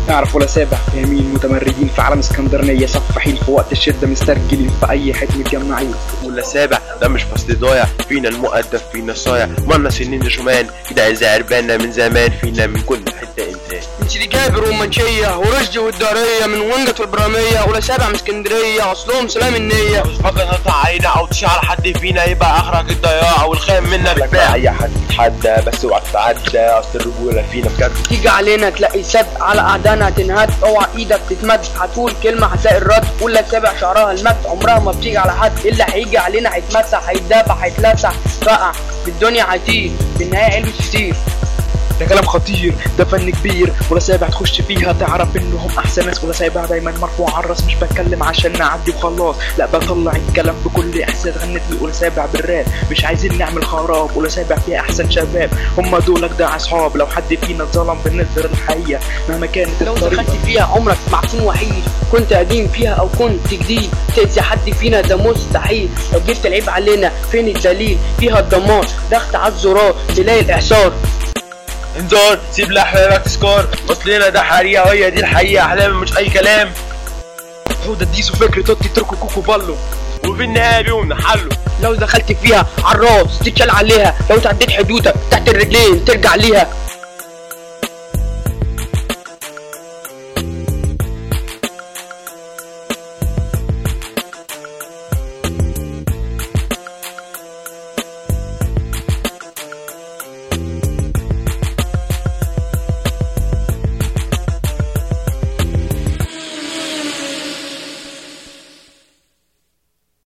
نعرف ولا سابع فاهمين متمردين في عالم اسكندرانية سفاحين في وقت الشدة مسترجلين في أي حتة متجمعين ولا سابع ده مش فصل ضايع فينا المؤدب فينا الصايع مرنا سنين شمان كده زي عربانا من زمان فينا من كل حتة انسان من سيدي جابر ومنشية ورشدي والدارية من ونجة والبرامية ولا سابع من اسكندرية أصلهم سلام النية مش فاكر نقطع عينا او تشعر حد فينا يبقى اخرك الضياع والخام منا بتباع اي حد يتحدى بس اوعى تتعدى اصل الرجوله فينا بجد تيجي علينا تلاقي سد على أعدانا تنهد اوعى ايدك تتمد هتقول كلمة هتلاقي الرد ولا سابع شعرها المد عمرها ما بتيجي على حد اللي هيجي علينا هيتمسح هيتدافع هيتلسع فقع في الدنيا هيطير في النهاية علبة كتير ده كلام خطير ده فن كبير ولا سابع تخش فيها تعرف انهم احسن ناس ولا سابع دايما مرفوع على الراس مش بتكلم عشان نعدي وخلاص لا بطلع الكلام بكل احساس غنت لي ولا سابع بالراب مش عايزين نعمل خراب ولا سابع فيها احسن شباب هم دولك ده اصحاب لو حد فينا اتظلم بالنسبه للحقيقه مهما كانت لو الطريقه دخلت فيها عمرك معفون وحيد كنت قديم فيها او كنت جديد تأذي حد فينا ده مستحيل لو جبت العيب علينا فين الدليل فيها الدمار ضغط على الزرار تلاقي الاعصار انذار سيب لاحلامك تسكر اصلنا ده حقيقه وهي دي الحقيقه احلام مش اي كلام حوده ديسو فكر توتي تركو كوكو بالو وفي النهايه بيهم نحله لو دخلت فيها عالراس تتشال عليها لو تعديت حدودك تحت الرجلين ترجع ليها